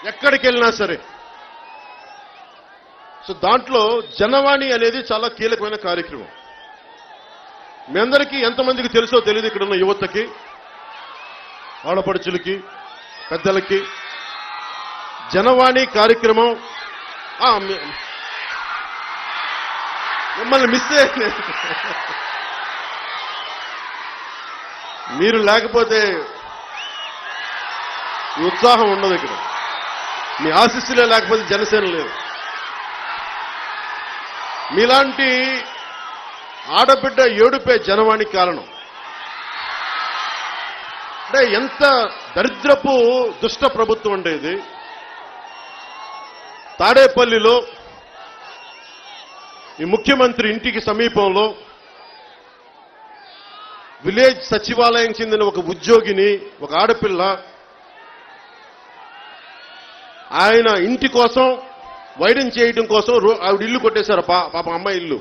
ఎక్కడికి వెళ్ళినా సరే సో దాంట్లో జనవాణి అనేది చాలా కీలకమైన కార్యక్రమం మీ అందరికీ ఎంతమందికి తెలుసో తెలియదు ఇక్కడ ఉన్న యువతకి ఆడపడుచులకి పెద్దలకి జనవాణి కార్యక్రమం ఆ, మీ- మిమ్మల్ని మిస్ అయ్యాను. మీరు లేకపోతే ఈ ఉత్సాహం ఉండదు ఇక్కడ మీ ఆశీస్సులే లేకపోతే జనసేన లేదు మీలాంటి ఆడబిడ్డ ఏడుపే జనవాణికి కారణం అంటే ఎంత దరిద్రపు దుష్ట ప్రభుత్వం అంటే ఇది తాడేపల్లిలో ఈ ముఖ్యమంత్రి ఇంటికి సమీపంలో విలేజ్ సచివాలయం చెందిన ఒక ఉద్యోగిని ఒక ఆడపిల్ల ఆయన ఇంటి కోసం వైడెన్ చేయడం కోసం రో- ఆవిడ ఇల్లు కొట్టేశారు పా పాప అమ్మాయి ఇల్లు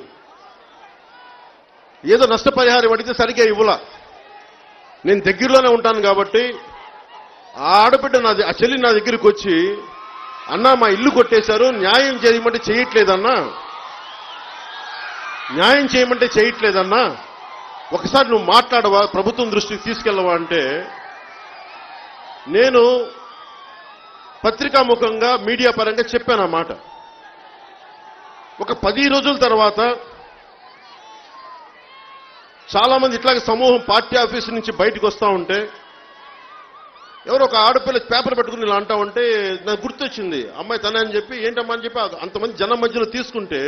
ఏదో నష్టపరిహారం అడిగితే సరిగ్గా ఇవ్వలా నేను దగ్గరలోనే ఉంటాను కాబట్టి ఆ ఆడబిడ్డ నా ద- ఆ చెల్లి నా దగ్గరికి వచ్చి అన్నా మా ఇల్లు కొట్టేశారు న్యాయం చేయమంటే చేయట్లేదన్నా న్యాయం చేయమంటే చేయట్లేదన్నా ఒకసారి నువ్వు మాట్లాడవా ప్రభుత్వం దృష్టికి తీసుకెళ్ళవా అంటే నేను పత్రికాముఖంగా మీడియా పరంగా చెప్పాను ఆ మాట ఒక పది రోజుల తర్వాత చాలా మంది ఇట్లాగే సమూహం పార్టీ ఆఫీస్ నుంచి బయటకు వస్తా ఉంటే ఎవరో ఒక ఆడపిల్ల పేపర్ పెట్టుకుని ఇలా అంటా ఉంటే నాకు గుర్తొచ్చింది అమ్మాయి తనే అని చెప్పి ఏంటమ్మా అని చెప్పి అంతమంది జనం మధ్యలో తీసుకుంటే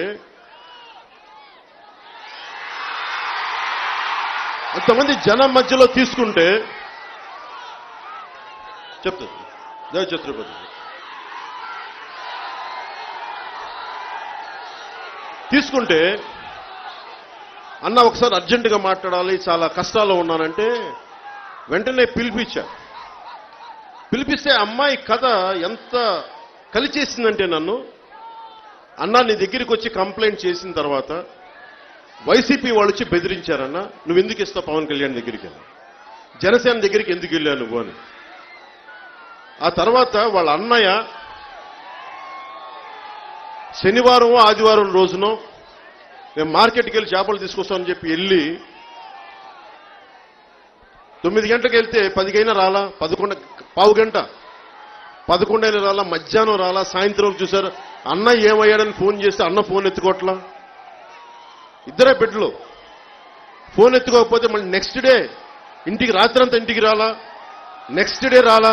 అంతమంది జనం మధ్యలో తీసుకుంటే చెప్తుంది జయ ఛత్రపతి తీసుకుంటే అన్న ఒకసారి అర్జెంటుగా మాట్లాడాలి చాలా కష్టాల్లో ఉన్నానంటే వెంటనే పిలిపించా పిలిపిస్తే అమ్మాయి కథ ఎంత కలిచేసిందంటే నన్ను అన్న నీ దగ్గరికి వచ్చి కంప్లైంట్ చేసిన తర్వాత వైసీపీ వాళ్ళు వచ్చి బెదిరించారన్న నువ్వు ఎందుకు ఇస్తావు పవన్ కళ్యాణ్ దగ్గరికి అని జనసేన దగ్గరికి ఎందుకు వెళ్ళావు నువ్వు అని ఆ తర్వాత వాళ్ళ అన్నయ్య శనివారం ఆదివారం రోజున మేము మార్కెట్కి వెళ్ళి చేపలు తీసుకొస్తామని చెప్పి వెళ్ళి తొమ్మిది గంటలకు వెళ్తే పదికైనా రాలా పదకొండు పావు గంట పదకొండైనా రాలా మధ్యాహ్నం రాలా సాయంత్రం చూశారు అన్న ఏమయ్యాడని ఫోన్ చేస్తే అన్న ఫోన్ ఎత్తుకోవట్లా ఇద్దరే బిడ్డలు ఫోన్ ఎత్తుకోకపోతే మళ్ళీ నెక్స్ట్ డే ఇంటికి రాత్రంతా ఇంటికి రాలా నెక్స్ట్ డే రాలా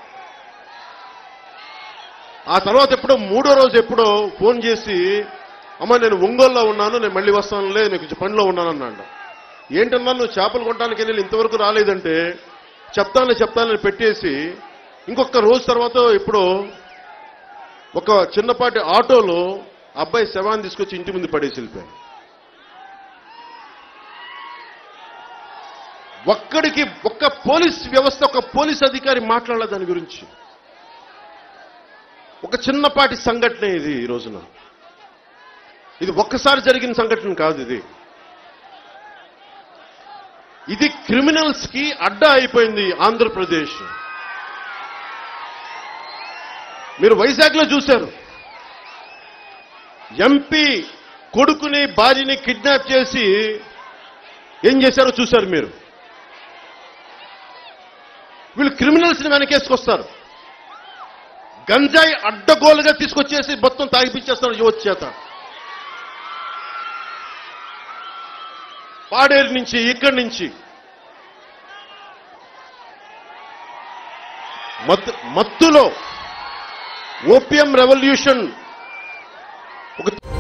ఆ తర్వాత ఎప్పుడో మూడో రోజు ఎప్పుడో ఫోన్ చేసి అమ్మ నేను ఒంగోలులో ఉన్నాను నేను మళ్ళీ వస్తానులే నేను కొంచెం పనిలో ఉన్నాను అన్నాడు ఏంటన్నా నువ్వు చేపలు కొనడానికి వెళ్ళి ఇంతవరకు రాలేదంటే చెప్తాను చెప్తానని పెట్టేసి ఇంకొక రోజు తర్వాత ఇప్పుడు ఒక చిన్నపాటి ఆటోలో అబ్బాయి శవాన్ని తీసుకొచ్చి ఇంటి ముందు పడేసి వెళ్ళిపోయాను ఒక్కడికి ఒక్క పోలీస్ వ్యవస్థ ఒక పోలీస్ అధికారి మాట్లాడాల దాని గురించి ఒక చిన్నపాటి సంఘటన ఇది ఈ రోజున ఇది ఒక్కసారి జరిగిన సంఘటన కాదు ఇది ఇది క్రిమినల్స్ కి అడ్డా అయిపోయింది ఆంధ్రప్రదేశ్ మీరు వైజాగ్లో చూశారు ఎంపీ కొడుకుని భార్యని కిడ్నాప్ చేసి ఏం చేశారో చూశారు మీరు వీళ్ళు క్రిమినల్స్ ని వెనకేసుకొస్తారు గంజాయి అడ్డగోలుగా తీసుకొచ్చేసి మొత్తం తాగిపించేస్తారు యువత చేత పాడేరు నుంచి ఇక్కడి నుంచి మత్తు మత్తులో ఓపియం రెవల్యూషన్ ఒక